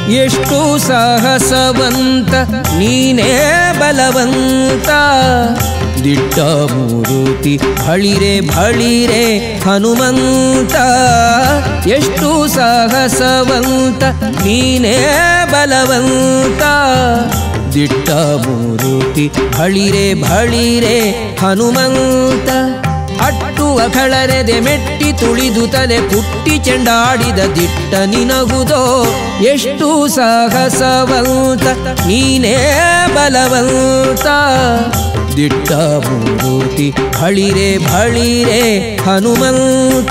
ಎಷ್ಟು ಸಾಹಸವಂತ ನೀನೇ ಬಲವಂತ ದಿಟ್ಟ ಮೂರುತಿ ಭಳಿರೆ ಭಳಿರೆ ಹನುಮಂತ ಎಷ್ಟು ಸಾಹಸವಂತ ನೀನೇ ಬಲವಂತ ದಿಟ್ಟ ಮೂರುತಿ ಭಳಿರೆ ಭಳಿರೆ ಹನುಮಂತ ಅಟ್ಟುವ ಕಳರೆದೆ ಮೆಟ್ಟಿ ತುಳಿದು ತಲೆ ಪುಟ್ಟಿ ಚೆಂಡಾಡಿದ ದಿಟ್ಟ ನಿನಗುದೋ ಎಷ್ಟು ಸಾಹಸವಂತ ನೀನೇ ಬಲವಂತ ದಿಟ್ಟ ಮೂರುತಿ ಭಳಿರೆ ಭಳಿರೆ ಹನುಮಂತ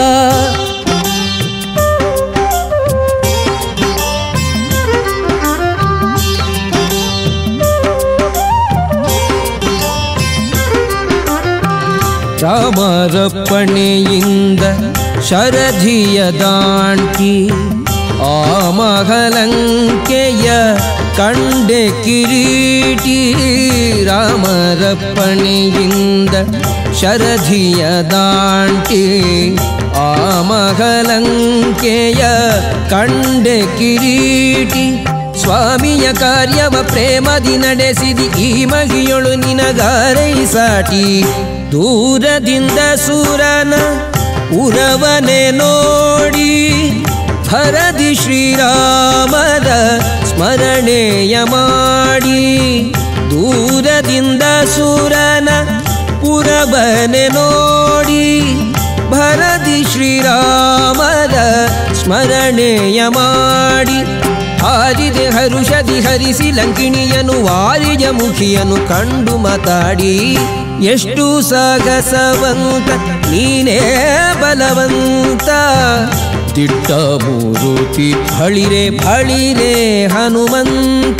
ರಾಮರಪ್ಪಣೆಯಿಂದ ಶರಧಿಯ ದಾಂಟಿ ಆ ಮಹಲಂಕೆಯ ಕಂಡೆ ಕಿರೀಟಿ ರಾಮರಪ್ಪಣೆಯಿಂದ ಶರಧಿಯ ದಾಂಟಿ ಆ ಮಹಲಂಕೆಯ ಕಂಡೆ ಕಿರೀಟಿ ಸ್ವಾಮಿಯ ಕಾರ್ಯವ ಪ್ರೇಮದಿ ನಡೆಸಿದಿ ಈ ಮಗಿಯೊಳು ನಿನಗಾರೈ ಸಾಟಿ ದೂರದಿಂದ ಸೂರನ ಉರವನೆ ನೋಡಿ ಹರದಿ ಶ್ರೀರಾಮರ ಸ್ಮರಣೆಯ ಮಾಡಿ ದೂರದಿಂದ ಸೂರನ ಪುರವನೆ ನೋಡಿ ಭರದಿ ಶ್ರೀರಾಮರ ಸ್ಮರಣೆಯ ಮಾಡಿ ಹಾರಿದೆ ಹರುಷದಿ ಹರಿಸಿ ಲಂಕಿಣಿಯನು ವಾರಿಜ ಮುಖಿಯನು ಕಂಡು ಮಾತಾಡಿ ಎಷ್ಟು ಸಾಗಸವಂತ ನೀನೇ ಬಲವಂತ ದಿಟ್ಟ ಮೂರುತಿ ಭಳಿರೆ ಭಳಿರೆ ಹನುಮಂತ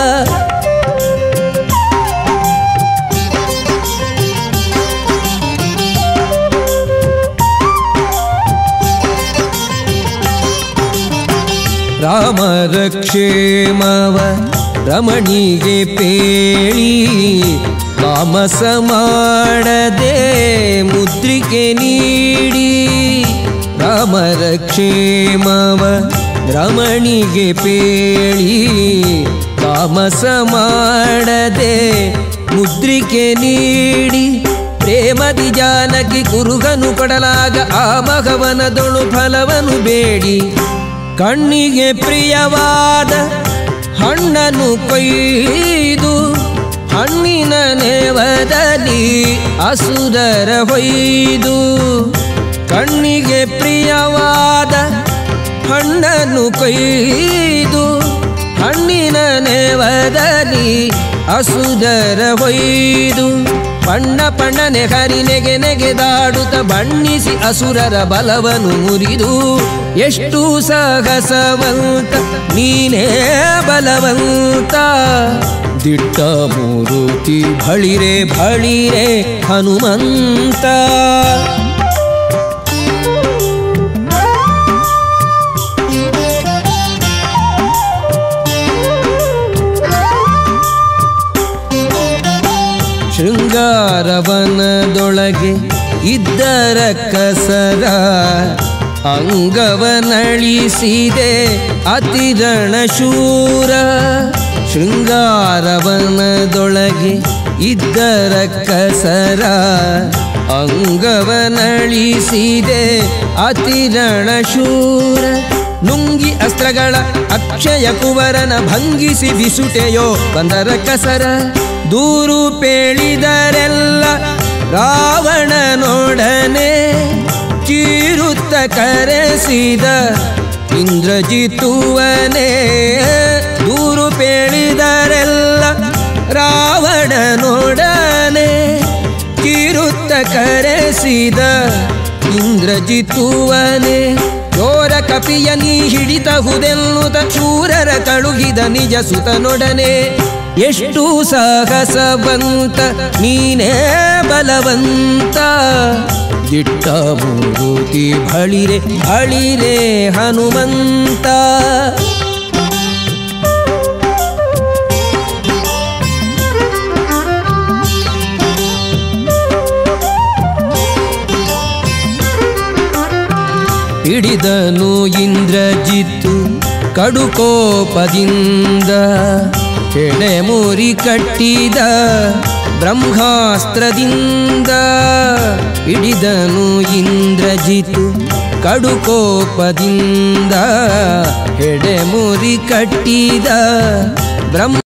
ರಾಮರ ಕ್ಷೇಮವ ರಮಣಿಗೆ ಪೇಳಿ ತಾಮಸ ಮಾಡದೆ ಮುದ್ರಿಕೆ ನೀಡಿ ರಾಮರ ಕ್ಷೇಮವ ರಮಣಿಗೆ ಪೇಳಿ ತಾಮಸ ಮಾಡದೆ ಮುದ್ರಿಕೆ ನೀಡಿ ಪ್ರೇಮದಿ ಜಾನಕಿ ಕುರುಗನು ಕೊಡಲಾಗ ಆ ಮಗವನದೊಳು ಫಲವನು ಬೇಡಿ ಕಣ್ಣಿಗೆ ಪ್ರಿಯವಾದ ಹಣ್ಣನ್ನು ಕೊಯ್ದು ಹಣ್ಣಿನ ನೇವದಲ್ಲಿ ಅಸುರರ ಹೊಯ್ದು ಕಣ್ಣಿಗೆ ಪ್ರಿಯವಾದ ಹಣ್ಣನ್ನು ಕೊಯ್ದು ಹಣ್ಣಿನ ನೇವದಲ್ಲಿ ಅಸುರರ ಹೊಯ್ದು ಬಣ್ಣ ಪಣ್ಣನೆ ಹರಿ ನೆಗೆ ನೆಗೆದಾಡುತ್ತ ಬಣ್ಣಿಸಿ ಅಸುರರ ಬಲವನು ಮುರಿದು ಎಷ್ಟು ಸಾಹಸವಂತ ನೀನೇ ಬಲವಂತ ದಿಟ್ಟ ಮೂರುತಿ ಭಳಿರೆ ಭಳಿರೆ ಹನುಮಂತ ಶೃಂಗಾರವನದೊಳಗೆ ಇದ್ದರ ಕಸರ ಅಂಗವನಳಿಸಿದೆ ಅತಿರಣ ಶೂರ ಶೃಂಗಾರವನದೊಳಗೆ ಇದ್ದರ ಕಸರ ಅಂಗವನಳಿಸಿದೆ ಅತಿರಣ ಶೂರ ನುಂಗಿ ಅಸ್ತ್ರಗಳ ಅಕ್ಷಯ ಕುವರನ ಭಂಗಿಸಿ ಬಿಸುಟೆಯೋ ಬಂದರ ಕಸರ ದೂರು ಪೇಳಿದರೆಲ್ಲ ರಾವಣನೊಡನೆ ಚೀರುತ್ತ ಕರೆಸಿದ ಇಂದ್ರಜಿತುವನೇ ದೂರು ಪೇಳಿದರೆಲ್ಲ ರಾವಣನೊಡನೆ ಕಿರುತ್ತ ಕರೆಸಿದ ಇಂದ್ರಜಿತುವನೇ ಚೋರ ಕಪಿಯ ನೀ ಹಿಡಿತಹುದೆನ್ನುತ ಶೂರರ ಕಳುಹಿದ ನಿಜ ಸುತನೊಡನೆ ಎಷ್ಟು ಸಾಹಸವಂತ ನೀನೇ ಬಲವಂತ ದಿಟ್ಟ ಮೂರುತಿ ಭಳಿರೆ ಭಳಿರೆ ಹನುಮಂತ ಹಿಡಿದನು ಇಂದ್ರಜಿತ್ತು ಕಡುಕೋಪದಿಂದ ಕೆಳೆ ಮುರಿ ಕಟ್ಟಿದ ಬ್ರಹ್ಮಾಸ್ತ್ರದಿಂದ ಹಿಡಿದನು ಇಂದ್ರಜಿತು ಕಡುಕೋಪದಿಂದ ಹೆಡೆ ಮುರಿ ಕಟ್ಟಿದ ಬ್ರಹ್ಮ